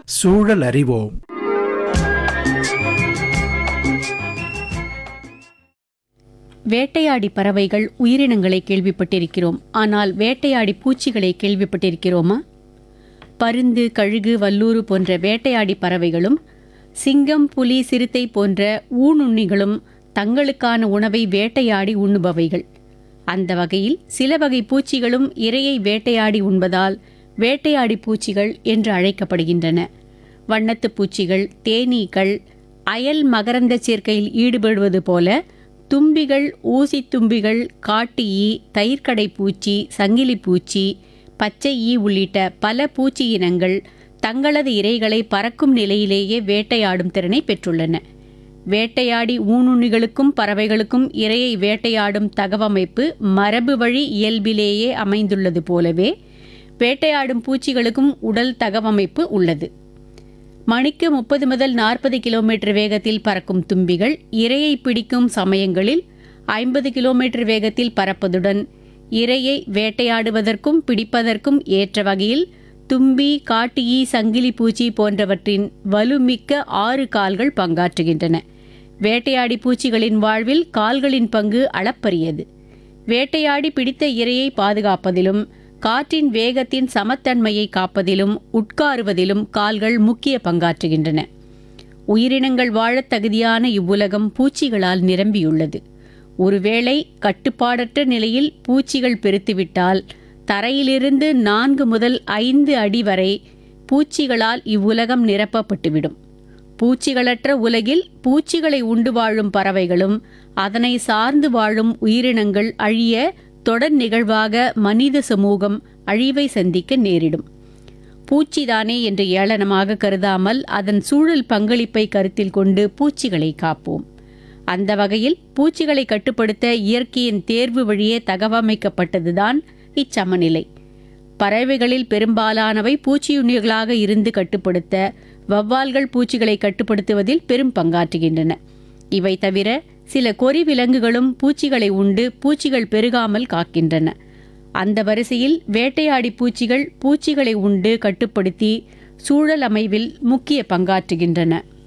சூழல் அறிவோம் வேட்டையாடி பறவைகள் உயிரினங்களை கேள்விப்பட்டிருக்கிறோம் ஆனால் வேட்டையாடி பூச்சிகளை கேள்விப்பட்டிருக்கிறோமா பருந்து கழுகு வல்லூறு போன்ற வேட்டையாடி பறவைகளும் சிங்கம் புலி சிறுத்தை போன்ற ஊனுண்ணிகளும் தங்களுக்கான உணவை வேட்டையாடி உண்ணுபவைகள் அந்த வகையில் சில வகை பூச்சிகளும் இரையை வேட்டையாடி உண்பதால் வேட்டையாடி பூச்சிகள் என்று அழைக்கப்படுகின்றன வண்ணத்துப் பூச்சிகள் தேனீக்கள் அயல் மகரந்த சேர்க்கையில் ஈடுபடுவது போல தும்பிகள் ஊசித் தும்பிகள் காட்டு ஈ தயிர்க்கடை பூச்சி சங்கிலி பூச்சி பச்சை ஈ உள்ளிட்ட பல பூச்சி இனங்கள் தங்களது இரைகளை பறக்கும் நிலையிலேயே வேட்டையாடும் திறனை பெற்றுள்ளன வேட்டையாடி ஊனுண்ணிகளுக்கும் பறவைகளுக்கும் இரையை வேட்டையாடும் தகவமைப்பு மரபு வழி இயல்பிலேயே அமைந்துள்ளது போலவே வேட்டையாடும் பூச்சிகளுக்கும் உடல் தகவமைப்பு உள்ளது மணிக்கு முப்பது முதல் நாற்பது கிலோமீட்டர் வேகத்தில் பறக்கும் தும்பிகள் இரையை பிடிக்கும் சமயங்களில் ஐம்பது கிலோமீட்டர் வேகத்தில் பறப்பதுடன் இரையை வேட்டையாடுவதற்கும் பிடிப்பதற்கும் ஏற்ற வகையில் தும்பி காட்டு ஈ சங்கிலி பூச்சி போன்றவற்றின் வலுமிக்க ஆறு கால்கள் பங்காற்றுகின்றன வேட்டையாடி பூச்சிகளின் வாழ்வில் கால்களின் பங்கு அளப்பரியது வேட்டையாடி பிடித்த இரையை பாதுகாப்பதிலும் காற்றின் வேகத்தின் சமத்தன்மையை காப்பதிலும் உட்காருவதிலும் கால்கள் முக்கிய பங்காற்றுகின்றன உயிரினங்கள் வாழத் தகுதியான இவ்வுலகம் பூச்சிகளால் நிரம்பியுள்ளது ஒருவேளை கட்டுப்பாடற்ற நிலையில் பூச்சிகள் பெருத்துவிட்டால் தரையிலிருந்து நான்கு முதல் ஐந்து அடி வரை பூச்சிகளால் இவ்வுலகம் நிரப்பப்பட்டுவிடும் பூச்சிகளற்ற உலகில் பூச்சிகளை உண்டு வாழும் பறவைகளும் அதனை சார்ந்து வாழும் உயிரினங்கள் அழிய தொடர் நிகழ்வாக மனித சமூகம் அழிவை சந்திக்க நேரிடும் பூச்சிதானே என்று ஏளனமாக கருதாமல் அதன் சூழல் பங்களிப்பை கருத்தில் கொண்டு பூச்சிகளை காப்போம் அந்த வகையில் பூச்சிகளை கட்டுப்படுத்த இயற்கையின் தேர்வு வழியே தகவமைக்கப்பட்டதுதான் இச்சமநிலை பறவைகளில் பெரும்பாலானவை பூச்சியுண்ணிகளாக இருந்து கட்டுப்படுத்த வவ்வால்கள் பூச்சிகளை கட்டுப்படுத்துவதில் பெரும் பங்காற்றுகின்றன இவை தவிர சில கொறி விலங்குகளும் பூச்சிகளை உண்டு பூச்சிகள் பெருகாமல் காக்கின்றன அந்த வரிசையில் வேட்டையாடி பூச்சிகள் பூச்சிகளை உண்டு கட்டுப்படுத்தி சூழல் அமைவில் முக்கிய பங்காற்றுகின்றன